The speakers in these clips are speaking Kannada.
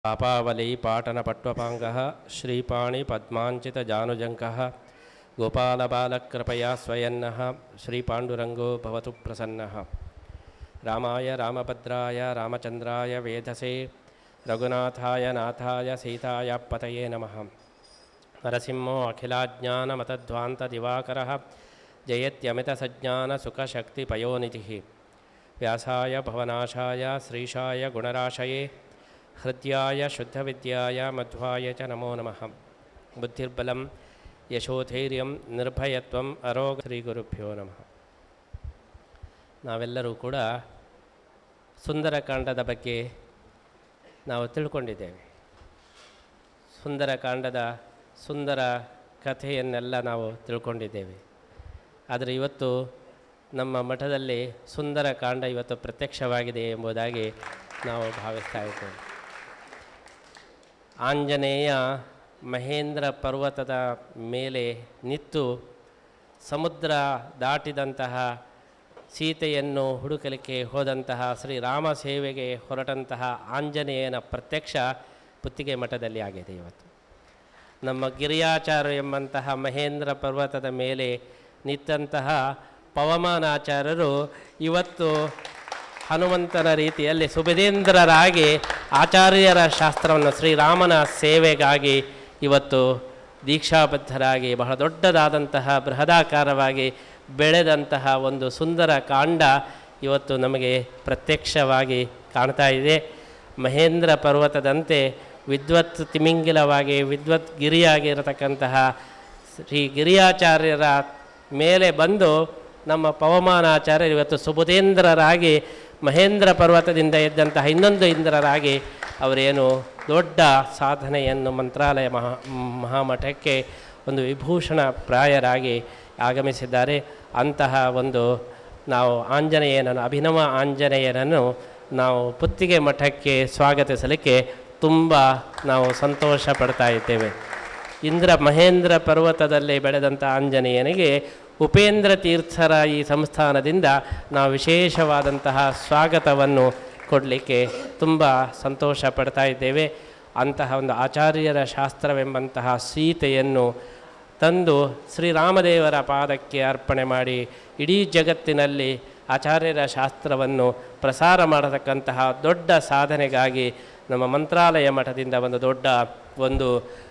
ಪಾಪಾವಲಿ ಪಾಟನಪಟ್ವಪಾಂಗಃ ಶ್ರೀಪಾಣಿಪದ್ಮಾಂಚಿತಜಾನುಜङ्कः गोपालबालकृपया स्वयन्नः श्रीपाण्डुरङ्गो भवतु प्रसन्नः रामाय रामभद्राय रामचन्द्राय वेधसे रघुनाथाय नाथाय सीताय पतये नमः नरसिंहो अखिलाज्ञानमतध्वान्तदिवाकरः जयत्यमितसज्ञानसुखशक्तिपयोनिधिः व्यासाय भवनाशाय श्रीशाय गुणराशये हृद्याय शुद्धविद्याय मध्वाय च नमो नमः बुद्धिर्बलं ಯಶೋಧೈರ್ಯಂ ನಿರ್ಭಯತ್ವಂ ಅರೋಗ ಶ್ರೀ ಗುರುಭ್ಯೋ ನಮಃ ನಾವೆಲ್ಲರೂ ಕೂಡ ಸುಂದರಕಾಂಡದ ಬಗ್ಗೆ ನಾವು ತಿಳ್ಕೊಂಡಿದ್ದೇವೆ ಸುಂದರಕಾಂಡದ ಸುಂದರ ಕಥೆಯನ್ನೆಲ್ಲ ನಾವು ತಿಳ್ಕೊಂಡಿದ್ದೇವೆ ಆದರೆ ಇವತ್ತು ನಮ್ಮ ಮಠದಲ್ಲಿ ಸುಂದರಕಾಂಡ ಇವತ್ತು ಪ್ರತ್ಯಕ್ಷವಾಗಿದೆ ಎಂಬುದಾಗಿ ನಾವು ಭಾವಿಸ್ತಾ ಇದ್ದೇವೆ ಆಂಜನೇಯ ಮಹೇಂದ್ರ ಪರ್ವತದ ಮೇಲೆ ನಿಂತು ಸಮುದ್ರ ದಾಟಿದಂತಹ ಸೀತೆಯನ್ನು ಹುಡುಕಲಿಕ್ಕೆ ಹೋದಂತಹ ಶ್ರೀರಾಮ ಸೇವೆಗೆ ಹೊರಟಂತಹ ಆಂಜನೇಯನ ಪ್ರತ್ಯಕ್ಷ ಪುತ್ತಿಗೆ ಮಠದಲ್ಲಿ ಆಗಿದೆ ಇವತ್ತು ನಮ್ಮ ಗಿರಿಯಾಚಾರ್ಯ ಎಂಬಂತಹ ಮಹೇಂದ್ರ ಪರ್ವತದ ಮೇಲೆ ನಿಂತಹ ಪವಮಾನಾಚಾರ್ಯರು ಇವತ್ತು ಹನುಮಂತನ ರೀತಿಯಲ್ಲಿ ಸುಬುಧೇಂದ್ರರಾಗಿ ಆಚಾರ್ಯರ ಶಾಸ್ತ್ರವನ್ನು ಶ್ರೀರಾಮನ ಸೇವೆಗಾಗಿ ಇವತ್ತು ದೀಕ್ಷಾಬದ್ಧರಾಗಿ ಬಹಳ ದೊಡ್ಡದಾದಂತಹ ಬೃಹದಾಕಾರವಾಗಿ ಬೆಳೆದಂತಹ ಒಂದು ಸುಂದರ ಕಾಂಡ ಇವತ್ತು ನಮಗೆ ಪ್ರತ್ಯಕ್ಷವಾಗಿ ಕಾಣ್ತಾ ಇದೆ ಮಹೇಂದ್ರ ಪರ್ವತದಂತೆ ವಿದ್ವತ್ ತಿಮಿಂಗಿಲವಾಗಿ ವಿದ್ವತ್ ಗಿರಿಯಾಗಿರತಕ್ಕಂತಹ ಶ್ರೀ ಗಿರಿಯಾಚಾರ್ಯರ ಮೇಲೆ ಬಂದು ನಮ್ಮ ಪವಮಾನಾಚಾರ್ಯರು ಇವತ್ತು ಸುಬುಧೇಂದ್ರರಾಗಿ ಮಹೇಂದ್ರ ಪರ್ವತದಿಂದ ಎದ್ದಂತಹ ಇನ್ನೊಂದು ಇಂದ್ರರಾಗಿ ಅವರೇನು ದೊಡ್ಡ ಸಾಧನೆಯನ್ನು ಮಂತ್ರಾಲಯ ಮಹಾ ಮಹಾಮಠಕ್ಕೆ ಒಂದು ವಿಭೂಷಣ ಪ್ರಾಯರಾಗಿ ಆಗಮಿಸಿದ್ದಾರೆ ಅಂತಹ ಒಂದು ನಾವು ಆಂಜನೇಯನನ್ನು ಅಭಿನವ ಆಂಜನೇಯನನ್ನು ನಾವು ಪುತ್ತಿಗೆ ಮಠಕ್ಕೆ ಸ್ವಾಗತಿಸಲಿಕ್ಕೆ ತುಂಬ ನಾವು ಸಂತೋಷ ಪಡ್ತಾ ಇದ್ದೇವೆ ಇಂದ್ರ ಮಹೇಂದ್ರ ಪರ್ವತದಲ್ಲಿ ಬೆಳೆದಂಥ ಆಂಜನೇಯನಿಗೆ ಉಪೇಂದ್ರ ತೀರ್ಥರ ಈ ಸಂಸ್ಥಾನದಿಂದ ನಾವು ವಿಶೇಷವಾದಂತಹ ಸ್ವಾಗತವನ್ನು ಕೊಡಲಿಕ್ಕೆ ತುಂಬ ಸಂತೋಷ ಪಡ್ತಾ ಇದ್ದೇವೆ ಅಂತಹ ಒಂದು ಆಚಾರ್ಯರ ಶಾಸ್ತ್ರವೆಂಬಂತಹ ಸೀತೆಯನ್ನು ತಂದು ಶ್ರೀರಾಮದೇವರ ಪಾದಕ್ಕೆ ಅರ್ಪಣೆ ಮಾಡಿ ಇಡೀ ಜಗತ್ತಿನಲ್ಲಿ ಆಚಾರ್ಯರ ಶಾಸ್ತ್ರವನ್ನು ಪ್ರಸಾರ ಮಾಡತಕ್ಕಂತಹ ದೊಡ್ಡ ಸಾಧನೆಗಾಗಿ ನಮ್ಮ ಮಂತ್ರಾಲಯ ಮಠದಿಂದ ಒಂದು ದೊಡ್ಡ ಒಂದು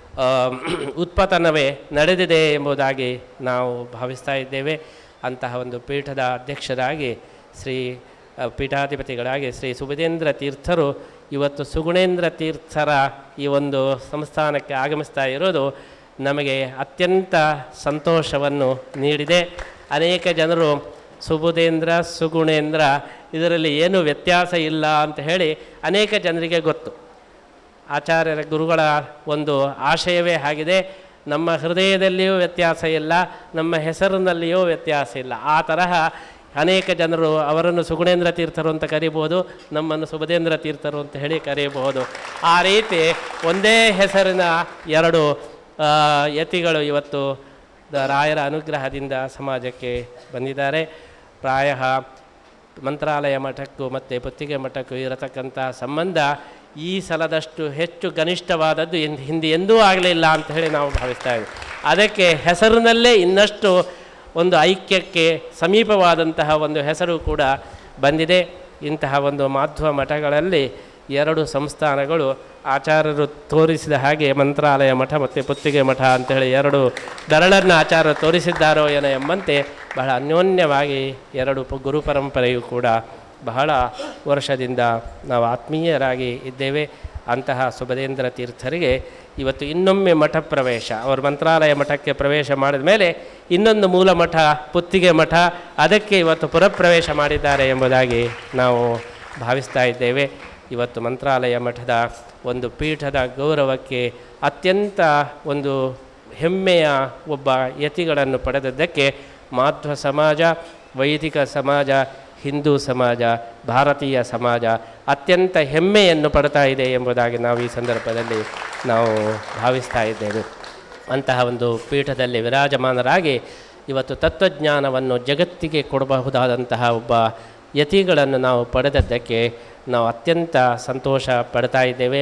ಉತ್ಪತನವೇ ನಡೆದಿದೆ ಎಂಬುದಾಗಿ ನಾವು ಭಾವಿಸ್ತಾ ಇದ್ದೇವೆ ಅಂತಹ ಒಂದು ಪೀಠದ ಅಧ್ಯಕ್ಷರಾಗಿ ಶ್ರೀ ಪೀಠಾಧಿಪತಿಗಳಾಗಿ ಶ್ರೀ ಸುಬುಧೇಂದ್ರ ತೀರ್ಥರು ಇವತ್ತು ಸುಗುಣೇಂದ್ರ ತೀರ್ಥರ ಈ ಒಂದು ಸಂಸ್ಥಾನಕ್ಕೆ ಆಗಮಿಸ್ತಾ ಇರೋದು ನಮಗೆ ಅತ್ಯಂತ ಸಂತೋಷವನ್ನು ನೀಡಿದೆ ಅನೇಕ ಜನರು ಸುಬುಧೇಂದ್ರ ಸುಗುಣೇಂದ್ರ ಇದರಲ್ಲಿ ಏನು ವ್ಯತ್ಯಾಸ ಇಲ್ಲ ಅಂತ ಹೇಳಿ ಅನೇಕ ಜನರಿಗೆ ಗೊತ್ತು ಆಚಾರ್ಯರ ಗುರುಗಳ ಒಂದು ಆಶಯವೇ ಆಗಿದೆ ನಮ್ಮ ಹೃದಯದಲ್ಲಿಯೂ ವ್ಯತ್ಯಾಸ ಇಲ್ಲ ನಮ್ಮ ಹೆಸರಿನಲ್ಲಿಯೂ ವ್ಯತ್ಯಾಸ ಇಲ್ಲ ಆ ತರಹ ಅನೇಕ ಜನರು ಅವರನ್ನು ಸುಗುಣೇಂದ್ರ ತೀರ್ಥರು ಅಂತ ಕರೀಬೋದು ನಮ್ಮನ್ನು ಸುಬುಧೇಂದ್ರ ತೀರ್ಥರು ಅಂತ ಹೇಳಿ ಕರೆಯಬಹುದು ಆ ರೀತಿ ಒಂದೇ ಹೆಸರಿನ ಎರಡು ಯತಿಗಳು ಇವತ್ತು ರಾಯರ ಅನುಗ್ರಹದಿಂದ ಸಮಾಜಕ್ಕೆ ಬಂದಿದ್ದಾರೆ ಪ್ರಾಯ ಮಂತ್ರಾಲಯ ಮಠಕ್ಕೂ ಮತ್ತು ಪುತ್ತಿಗೆ ಮಠಕ್ಕೂ ಇರತಕ್ಕಂಥ ಸಂಬಂಧ ಈ ಸಲದಷ್ಟು ಹೆಚ್ಚು ಗನಿಷ್ಠವಾದದ್ದು ಎಂದು ಹಿಂದೆ ಎಂದೂ ಆಗಲಿಲ್ಲ ಅಂತ ಹೇಳಿ ನಾವು ಭಾವಿಸ್ತಾ ಇದ್ದೀವಿ ಅದಕ್ಕೆ ಹೆಸರಿನಲ್ಲೇ ಇನ್ನಷ್ಟು ಒಂದು ಐಕ್ಯಕ್ಕೆ ಸಮೀಪವಾದಂತಹ ಒಂದು ಹೆಸರು ಕೂಡ ಬಂದಿದೆ ಇಂತಹ ಒಂದು ಮಾಧ್ವ ಮಠಗಳಲ್ಲಿ ಎರಡು ಸಂಸ್ಥಾನಗಳು ಆಚಾರ್ಯರು ತೋರಿಸಿದ ಹಾಗೆ ಮಂತ್ರಾಲಯ ಮಠ ಮತ್ತು ಪುತ್ತಿಗೆ ಮಠ ಅಂತೇಳಿ ಎರಡು ಬೆರಳನ್ನು ಆಚಾರ್ಯರು ತೋರಿಸಿದ್ದಾರೋ ಏನೋ ಎಂಬಂತೆ ಬಹಳ ಅನ್ಯೋನ್ಯವಾಗಿ ಎರಡು ಪ ಗುರು ಪರಂಪರೆಯು ಕೂಡ ಬಹಳ ವರ್ಷದಿಂದ ನಾವು ಆತ್ಮೀಯರಾಗಿ ಇದ್ದೇವೆ ಅಂತಹ ಸುಬದೇಂದ್ರ ತೀರ್ಥರಿಗೆ ಇವತ್ತು ಇನ್ನೊಮ್ಮೆ ಮಠ ಪ್ರವೇಶ ಅವರು ಮಂತ್ರಾಲಯ ಮಠಕ್ಕೆ ಪ್ರವೇಶ ಮಾಡಿದ ಮೇಲೆ ಇನ್ನೊಂದು ಮೂಲ ಮಠ ಪುತ್ತಿಗೆ ಮಠ ಅದಕ್ಕೆ ಇವತ್ತು ಪುರಪ್ರವೇಶ ಮಾಡಿದ್ದಾರೆ ಎಂಬುದಾಗಿ ನಾವು ಭಾವಿಸ್ತಾ ಇದ್ದೇವೆ ಇವತ್ತು ಮಂತ್ರಾಲಯ ಮಠದ ಒಂದು ಪೀಠದ ಗೌರವಕ್ಕೆ ಅತ್ಯಂತ ಒಂದು ಹೆಮ್ಮೆಯ ಒಬ್ಬ ಯತಿಗಳನ್ನು ಪಡೆದದ್ದಕ್ಕೆ ಮಾಧ್ವ ಸಮಾಜ ವೈದಿಕ ಸಮಾಜ ಹಿಂದೂ ಸಮಾಜ ಭಾರತೀಯ ಸಮಾಜ ಅತ್ಯಂತ ಹೆಮ್ಮೆಯನ್ನು ಪಡ್ತಾ ಇದೆ ಎಂಬುದಾಗಿ ನಾವು ಈ ಸಂದರ್ಭದಲ್ಲಿ ನಾವು ಭಾವಿಸ್ತಾ ಇದ್ದೇವೆ ಅಂತಹ ಒಂದು ಪೀಠದಲ್ಲಿ ವಿರಾಜಮಾನರಾಗಿ ಇವತ್ತು ತತ್ವಜ್ಞಾನವನ್ನು ಜಗತ್ತಿಗೆ ಕೊಡಬಹುದಾದಂತಹ ಒಬ್ಬ ಯತಿಗಳನ್ನು ನಾವು ಪಡೆದದ್ದಕ್ಕೆ ನಾವು ಅತ್ಯಂತ ಸಂತೋಷ ಪಡ್ತಾ ಇದ್ದೇವೆ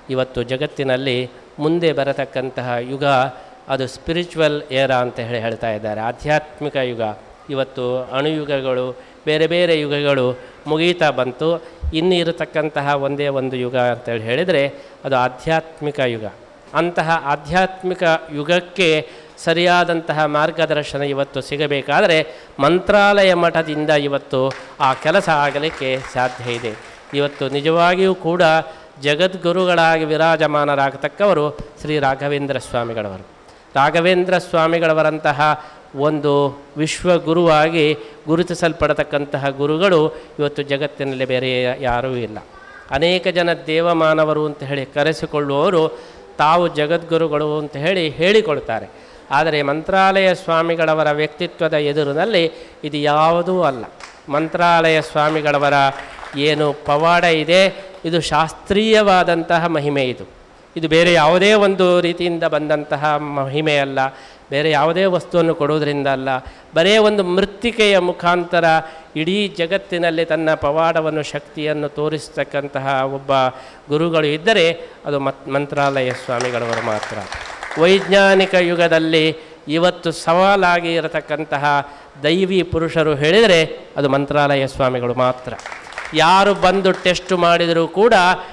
ಇವತ್ತು ಜಗತ್ತಿನಲ್ಲಿ ಮುಂದೆ ಬರತಕ್ಕಂತಹ ಯುಗ ಅದು ಸ್ಪಿರಿಚುವಲ್ ಏರ ಅಂತ ಹೇಳಿ ಹೇಳ್ತಾ ಇದ್ದಾರೆ ಆಧ್ಯಾತ್ಮಿಕ ಯುಗ ಇವತ್ತು ಅಣುಯುಗಗಳು ಬೇರೆ ಬೇರೆ ಯುಗಗಳು ಮುಗೀತಾ ಬಂತು ಇನ್ನು ಇರತಕ್ಕಂತಹ ಒಂದೇ ಒಂದು ಯುಗ ಅಂತೇಳಿ ಹೇಳಿದರೆ ಅದು ಆಧ್ಯಾತ್ಮಿಕ ಯುಗ ಅಂತಹ ಆಧ್ಯಾತ್ಮಿಕ ಯುಗಕ್ಕೆ ಸರಿಯಾದಂತಹ ಮಾರ್ಗದರ್ಶನ ಇವತ್ತು ಸಿಗಬೇಕಾದರೆ ಮಂತ್ರಾಲಯ ಮಠದಿಂದ ಇವತ್ತು ಆ ಕೆಲಸ ಆಗಲಿಕ್ಕೆ ಸಾಧ್ಯ ಇದೆ ಇವತ್ತು ನಿಜವಾಗಿಯೂ ಕೂಡ ಜಗದ್ಗುರುಗಳಾಗಿ ವಿರಾಜಮಾನರಾಗತಕ್ಕವರು ಶ್ರೀ ರಾಘವೇಂದ್ರ ಸ್ವಾಮಿಗಳವರು ರಾಘವೇಂದ್ರ ಸ್ವಾಮಿಗಳವರಂತಹ ಒಂದು ವಿಶ್ವಗುರುವಾಗಿ ಗುರುತಿಸಲ್ಪಡತಕ್ಕಂತಹ ಗುರುಗಳು ಇವತ್ತು ಜಗತ್ತಿನಲ್ಲಿ ಬೇರೆ ಯಾರೂ ಇಲ್ಲ ಅನೇಕ ಜನ ದೇವಮಾನವರು ಅಂತ ಹೇಳಿ ಕರೆಸಿಕೊಳ್ಳುವವರು ತಾವು ಜಗದ್ಗುರುಗಳು ಅಂತ ಹೇಳಿ ಹೇಳಿಕೊಳ್ತಾರೆ ಆದರೆ ಮಂತ್ರಾಲಯ ಸ್ವಾಮಿಗಳವರ ವ್ಯಕ್ತಿತ್ವದ ಎದುರಿನಲ್ಲಿ ಇದು ಯಾವುದೂ ಅಲ್ಲ ಮಂತ್ರಾಲಯ ಸ್ವಾಮಿಗಳವರ ಏನು ಪವಾಡ ಇದೆ ಇದು ಶಾಸ್ತ್ರೀಯವಾದಂತಹ ಮಹಿಮೆ ಇದು ಇದು ಬೇರೆ ಯಾವುದೇ ಒಂದು ರೀತಿಯಿಂದ ಬಂದಂತಹ ಮಹಿಮೆ ಅಲ್ಲ ಬೇರೆ ಯಾವುದೇ ವಸ್ತುವನ್ನು ಕೊಡುವುದರಿಂದ ಅಲ್ಲ ಬರೇ ಒಂದು ಮೃತ್ತಿಕೆಯ ಮುಖಾಂತರ ಇಡೀ ಜಗತ್ತಿನಲ್ಲಿ ತನ್ನ ಪವಾಡವನ್ನು ಶಕ್ತಿಯನ್ನು ತೋರಿಸ್ತಕ್ಕಂತಹ ಒಬ್ಬ ಗುರುಗಳು ಇದ್ದರೆ ಅದು ಮತ್ ಮಂತ್ರಾಲಯ ಸ್ವಾಮಿಗಳವರು ಮಾತ್ರ ವೈಜ್ಞಾನಿಕ ಯುಗದಲ್ಲಿ ಇವತ್ತು ಸವಾಲಾಗಿ ಇರತಕ್ಕಂತಹ ದೈವಿ ಪುರುಷರು ಹೇಳಿದರೆ ಅದು ಮಂತ್ರಾಲಯ ಸ್ವಾಮಿಗಳು ಮಾತ್ರ ಯಾರು ಬಂದು ಟೆಸ್ಟ್ ಮಾಡಿದರೂ ಕೂಡ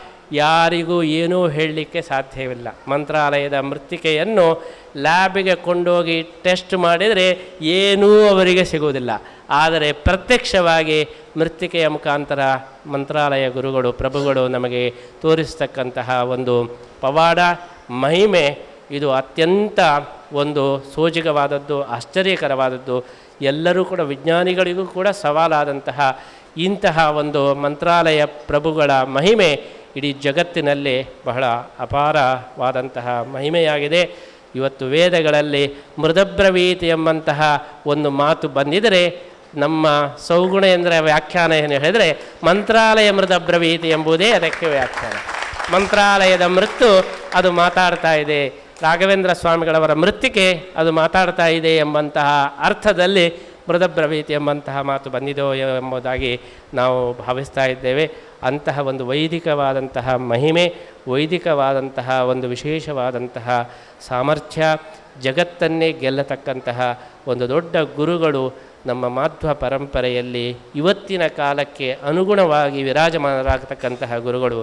ಯಾರಿಗೂ ಏನೂ ಹೇಳಲಿಕ್ಕೆ ಸಾಧ್ಯವಿಲ್ಲ ಮಂತ್ರಾಲಯದ ಮೃತ್ತಿಕೆಯನ್ನು ಲ್ಯಾಬಿಗೆ ಕೊಂಡೋಗಿ ಟೆಸ್ಟ್ ಮಾಡಿದರೆ ಏನೂ ಅವರಿಗೆ ಸಿಗುವುದಿಲ್ಲ ಆದರೆ ಪ್ರತ್ಯಕ್ಷವಾಗಿ ಮೃತ್ತಿಕೆಯ ಮುಖಾಂತರ ಮಂತ್ರಾಲಯ ಗುರುಗಳು ಪ್ರಭುಗಳು ನಮಗೆ ತೋರಿಸ್ತಕ್ಕಂತಹ ಒಂದು ಪವಾಡ ಮಹಿಮೆ ಇದು ಅತ್ಯಂತ ಒಂದು ಸೋಜಿಗವಾದದ್ದು ಆಶ್ಚರ್ಯಕರವಾದದ್ದು ಎಲ್ಲರೂ ಕೂಡ ವಿಜ್ಞಾನಿಗಳಿಗೂ ಕೂಡ ಸವಾಲಾದಂತಹ ಇಂತಹ ಒಂದು ಮಂತ್ರಾಲಯ ಪ್ರಭುಗಳ ಮಹಿಮೆ ಇಡೀ ಜಗತ್ತಿನಲ್ಲಿ ಬಹಳ ಅಪಾರವಾದಂತಹ ಮಹಿಮೆಯಾಗಿದೆ ಇವತ್ತು ವೇದಗಳಲ್ಲಿ ಮೃದಬ್ರವೀತಿ ಎಂಬಂತಹ ಒಂದು ಮಾತು ಬಂದಿದ್ದರೆ ನಮ್ಮ ಸೌಗುಣೇಂದ್ರ ವ್ಯಾಖ್ಯಾನ ಏನು ಹೇಳಿದರೆ ಮಂತ್ರಾಲಯ ಮೃದಬ್ರವೀತಿ ಎಂಬುದೇ ಅದಕ್ಕೆ ವ್ಯಾಖ್ಯಾನ ಮಂತ್ರಾಲಯದ ಮೃತ್ತು ಅದು ಮಾತಾಡ್ತಾ ಇದೆ ರಾಘವೇಂದ್ರ ಸ್ವಾಮಿಗಳವರ ಮೃತ್ತಿಕೆ ಅದು ಮಾತಾಡ್ತಾ ಇದೆ ಎಂಬಂತಹ ಅರ್ಥದಲ್ಲಿ ಮೃದಬ್ರವೀತಿ ಎಂಬಂತಹ ಮಾತು ಬಂದಿದೋ ಎಂಬುದಾಗಿ ನಾವು ಭಾವಿಸ್ತಾ ಇದ್ದೇವೆ ಅಂತಹ ಒಂದು ವೈದಿಕವಾದಂತಹ ಮಹಿಮೆ ವೈದಿಕವಾದಂತಹ ಒಂದು ವಿಶೇಷವಾದಂತಹ ಸಾಮರ್ಥ್ಯ ಜಗತ್ತನ್ನೇ ಗೆಲ್ಲತಕ್ಕಂತಹ ಒಂದು ದೊಡ್ಡ ಗುರುಗಳು ನಮ್ಮ ಮಾಧ್ವ ಪರಂಪರೆಯಲ್ಲಿ ಇವತ್ತಿನ ಕಾಲಕ್ಕೆ ಅನುಗುಣವಾಗಿ ವಿರಾಜಮಾನರಾಗತಕ್ಕಂತಹ ಗುರುಗಳು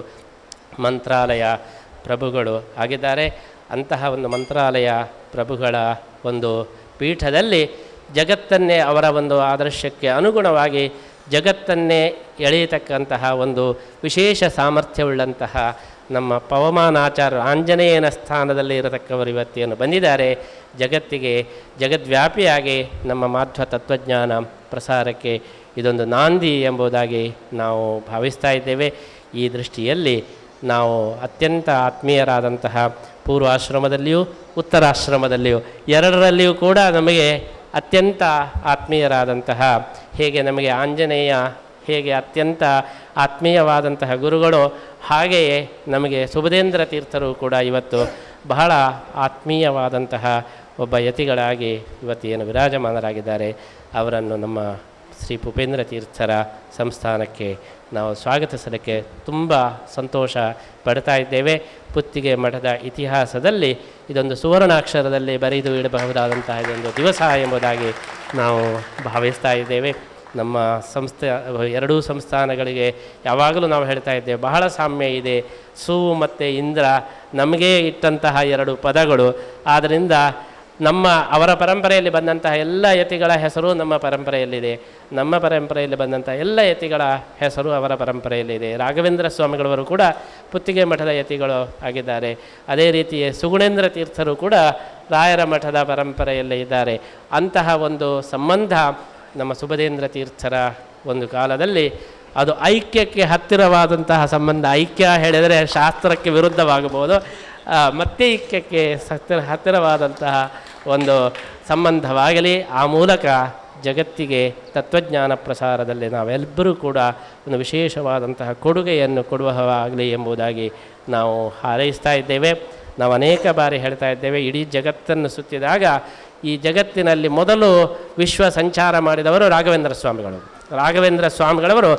ಮಂತ್ರಾಲಯ ಪ್ರಭುಗಳು ಆಗಿದ್ದಾರೆ ಅಂತಹ ಒಂದು ಮಂತ್ರಾಲಯ ಪ್ರಭುಗಳ ಒಂದು ಪೀಠದಲ್ಲಿ ಜಗತ್ತನ್ನೇ ಅವರ ಒಂದು ಆದರ್ಶಕ್ಕೆ ಅನುಗುಣವಾಗಿ ಜಗತ್ತನ್ನೇ ಎಳೆಯತಕ್ಕಂತಹ ಒಂದು ವಿಶೇಷ ಸಾಮರ್ಥ್ಯವುಳ್ಳಂತಹ ನಮ್ಮ ಪವಮಾನಾಚಾರ್ಯ ಆಂಜನೇಯನ ಸ್ಥಾನದಲ್ಲಿ ಇರತಕ್ಕವರು ಇವತ್ತೇನು ಬಂದಿದ್ದಾರೆ ಜಗತ್ತಿಗೆ ಜಗದ್ವ್ಯಾಪಿಯಾಗಿ ನಮ್ಮ ಮಾಧ್ವ ತತ್ವಜ್ಞಾನ ಪ್ರಸಾರಕ್ಕೆ ಇದೊಂದು ನಾಂದಿ ಎಂಬುದಾಗಿ ನಾವು ಭಾವಿಸ್ತಾ ಇದ್ದೇವೆ ಈ ದೃಷ್ಟಿಯಲ್ಲಿ ನಾವು ಅತ್ಯಂತ ಆತ್ಮೀಯರಾದಂತಹ ಪೂರ್ವಾಶ್ರಮದಲ್ಲಿಯೂ ಉತ್ತರಾಶ್ರಮದಲ್ಲಿಯೂ ಎರಡರಲ್ಲಿಯೂ ಕೂಡ ನಮಗೆ ಅತ್ಯಂತ ಆತ್ಮೀಯರಾದಂತಹ ಹೇಗೆ ನಮಗೆ ಆಂಜನೇಯ ಹೇಗೆ ಅತ್ಯಂತ ಆತ್ಮೀಯವಾದಂತಹ ಗುರುಗಳು ಹಾಗೆಯೇ ನಮಗೆ ಸುಬುಧೇಂದ್ರ ತೀರ್ಥರು ಕೂಡ ಇವತ್ತು ಬಹಳ ಆತ್ಮೀಯವಾದಂತಹ ಒಬ್ಬ ಯತಿಗಳಾಗಿ ಇವತ್ತು ಏನು ವಿರಾಜಮಾನರಾಗಿದ್ದಾರೆ ಅವರನ್ನು ನಮ್ಮ ಶ್ರೀ ಭೂಪೇಂದ್ರ ತೀರ್ಥರ ಸಂಸ್ಥಾನಕ್ಕೆ ನಾವು ಸ್ವಾಗತಿಸಲಿಕ್ಕೆ ತುಂಬ ಸಂತೋಷ ಪಡ್ತಾ ಇದ್ದೇವೆ ಪುತ್ತಿಗೆ ಮಠದ ಇತಿಹಾಸದಲ್ಲಿ ಇದೊಂದು ಸುವರ್ಣಾಕ್ಷರದಲ್ಲಿ ಬರೆದು ಇಡಬಹುದಾದಂತಹ ಇದೊಂದು ದಿವಸ ಎಂಬುದಾಗಿ ನಾವು ಭಾವಿಸ್ತಾ ಇದ್ದೇವೆ ನಮ್ಮ ಸಂಸ್ಥೆ ಎರಡೂ ಸಂಸ್ಥಾನಗಳಿಗೆ ಯಾವಾಗಲೂ ನಾವು ಹೇಳ್ತಾ ಇದ್ದೇವೆ ಬಹಳ ಸಾಮ್ಯ ಇದೆ ಸು ಮತ್ತು ಇಂದ್ರ ನಮಗೆ ಇಟ್ಟಂತಹ ಎರಡು ಪದಗಳು ಆದ್ದರಿಂದ ನಮ್ಮ ಅವರ ಪರಂಪರೆಯಲ್ಲಿ ಬಂದಂತಹ ಎಲ್ಲ ಯತಿಗಳ ಹೆಸರು ನಮ್ಮ ಪರಂಪರೆಯಲ್ಲಿದೆ ನಮ್ಮ ಪರಂಪರೆಯಲ್ಲಿ ಬಂದಂತಹ ಎಲ್ಲ ಯತಿಗಳ ಹೆಸರು ಅವರ ಪರಂಪರೆಯಲ್ಲಿದೆ ರಾಘವೇಂದ್ರ ಸ್ವಾಮಿಗಳವರು ಕೂಡ ಪುತ್ತಿಗೆ ಮಠದ ಯತಿಗಳು ಆಗಿದ್ದಾರೆ ಅದೇ ರೀತಿ ಸುಗುಣೇಂದ್ರ ತೀರ್ಥರು ಕೂಡ ರಾಯರ ಮಠದ ಪರಂಪರೆಯಲ್ಲೇ ಇದ್ದಾರೆ ಅಂತಹ ಒಂದು ಸಂಬಂಧ ನಮ್ಮ ಸುಬದೇಂದ್ರ ತೀರ್ಥರ ಒಂದು ಕಾಲದಲ್ಲಿ ಅದು ಐಕ್ಯಕ್ಕೆ ಹತ್ತಿರವಾದಂತಹ ಸಂಬಂಧ ಐಕ್ಯ ಹೇಳಿದರೆ ಶಾಸ್ತ್ರಕ್ಕೆ ವಿರುದ್ಧವಾಗಬಹುದು ಆ, ಮತ್ತೆ ಐಕ್ಯಕ್ಕೆ ಹತ್ತಿರ ಹತ್ತಿರವಾದಂತಹ ಒಂದು ಸಂಬಂಧವಾಗಲಿ ಆ ಮೂಲಕ ಜಗತ್ತಿಗೆ ತತ್ವಜ್ಞಾನ ಪ್ರಸಾರದಲ್ಲಿ ನಾವೆಲ್ಲರೂ ಕೂಡ ಒಂದು ವಿಶೇಷವಾದಂತಹ ಕೊಡುಗೆಯನ್ನು ಕೊಡುವವಾಗಲಿ ಎಂಬುದಾಗಿ ನಾವು ಹಾರೈಸ್ತಾ ಇದ್ದೇವೆ ನಾವು ಅನೇಕ ಬಾರಿ ಹೇಳ್ತಾ ಇದ್ದೇವೆ ಇಡೀ ಜಗತ್ತನ್ನು ಸುತ್ತಿದಾಗ ಈ ಜಗತ್ತಿನಲ್ಲಿ ಮೊದಲು ವಿಶ್ವ ಸಂಚಾರ ಮಾಡಿದವರು ರಾಘವೇಂದ್ರ ಸ್ವಾಮಿಗಳು ರಾಘವೇಂದ್ರ ಸ್ವಾಮಿಗಳವರು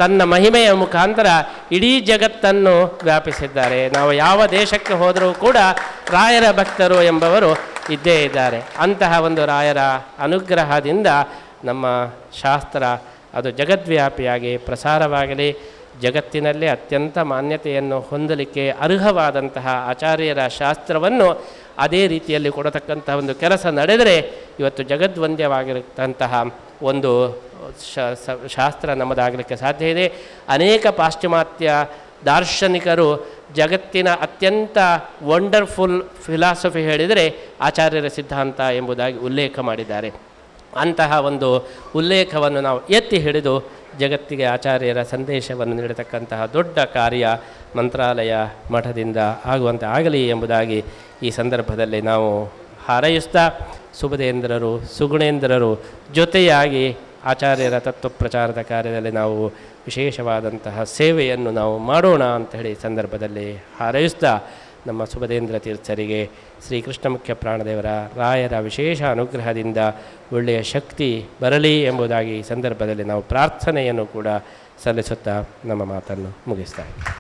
ತನ್ನ ಮಹಿಮೆಯ ಮುಖಾಂತರ ಇಡೀ ಜಗತ್ತನ್ನು ವ್ಯಾಪಿಸಿದ್ದಾರೆ ನಾವು ಯಾವ ದೇಶಕ್ಕೆ ಹೋದರೂ ಕೂಡ ರಾಯರ ಭಕ್ತರು ಎಂಬವರು ಇದ್ದೇ ಇದ್ದಾರೆ ಅಂತಹ ಒಂದು ರಾಯರ ಅನುಗ್ರಹದಿಂದ ನಮ್ಮ ಶಾಸ್ತ್ರ ಅದು ಜಗದ್ವ್ಯಾಪಿಯಾಗಿ ಪ್ರಸಾರವಾಗಲಿ ಜಗತ್ತಿನಲ್ಲೇ ಅತ್ಯಂತ ಮಾನ್ಯತೆಯನ್ನು ಹೊಂದಲಿಕ್ಕೆ ಅರ್ಹವಾದಂತಹ ಆಚಾರ್ಯರ ಶಾಸ್ತ್ರವನ್ನು ಅದೇ ರೀತಿಯಲ್ಲಿ ಕೊಡತಕ್ಕಂತಹ ಒಂದು ಕೆಲಸ ನಡೆದರೆ ಇವತ್ತು ಜಗದ್ವಂದ್ಯವಾಗಿರತಕ್ಕಂತಹ ಒಂದು ಶ- ಸ- ಶಾಸ್ತ್ರ ನಮ್ಮದಾಗಲಿಕ್ಕೆ ಸಾಧ್ಯ ಇದೆ ಅನೇಕ ಪಾಶ್ಚಿಮಾತ್ಯ ದಾರ್ಶನಿಕರು ಜಗತ್ತಿನ ಅತ್ಯಂತ ವಂಡರ್ಫುಲ್ ಫಿಲಾಸಫಿ ಹೇಳಿದರೆ ಆಚಾರ್ಯರ ಸಿದ್ಧಾಂತ ಎಂಬುದಾಗಿ ಉಲ್ಲೇಖ ಮಾಡಿದ್ದಾರೆ ಅಂತಹ ಒಂದು ಉಲ್ಲೇಖವನ್ನು ನಾವು ಎತ್ತಿ ಹಿಡಿದು ಜಗತ್ತಿಗೆ ಆಚಾರ್ಯರ ಸಂದೇಶವನ್ನು ನೀಡತಕ್ಕಂತಹ ದೊಡ್ಡ ಕಾರ್ಯ ಮಂತ್ರಾಲಯ ಮಠದಿಂದ ಆಗುವಂತೆ ಆಗಲಿ ಎಂಬುದಾಗಿ ಈ ಸಂದರ್ಭದಲ್ಲಿ ನಾವು ಹಾರೈಸ್ತಾ ಸುಬದೇಂದ್ರರು ಸುಗುಣೇಂದ್ರರು ಜೊತೆಯಾಗಿ ಆಚಾರ್ಯರ ತತ್ವ ಪ್ರಚಾರದ ಕಾರ್ಯದಲ್ಲಿ ನಾವು ವಿಶೇಷವಾದಂತಹ ಸೇವೆಯನ್ನು ನಾವು ಮಾಡೋಣ ಅಂತ ಹೇಳಿ ಈ ಸಂದರ್ಭದಲ್ಲಿ ಹಾರೈಸ್ತಾ ನಮ್ಮ ಸುಬದೇಂದ್ರ ತೀರ್ಥರಿಗೆ ಶ್ರೀಕೃಷ್ಣ ಮುಖ್ಯ ಪ್ರಾಣದೇವರ ರಾಯರ ವಿಶೇಷ ಅನುಗ್ರಹದಿಂದ ಒಳ್ಳೆಯ ಶಕ್ತಿ ಬರಲಿ ಎಂಬುದಾಗಿ ಈ ಸಂದರ್ಭದಲ್ಲಿ ನಾವು ಪ್ರಾರ್ಥನೆಯನ್ನು ಕೂಡ ಸಲ್ಲಿಸುತ್ತಾ ನಮ್ಮ ಮಾತನ್ನು ಮುಗಿಸ್ತಾ ಇದ್ದೀವಿ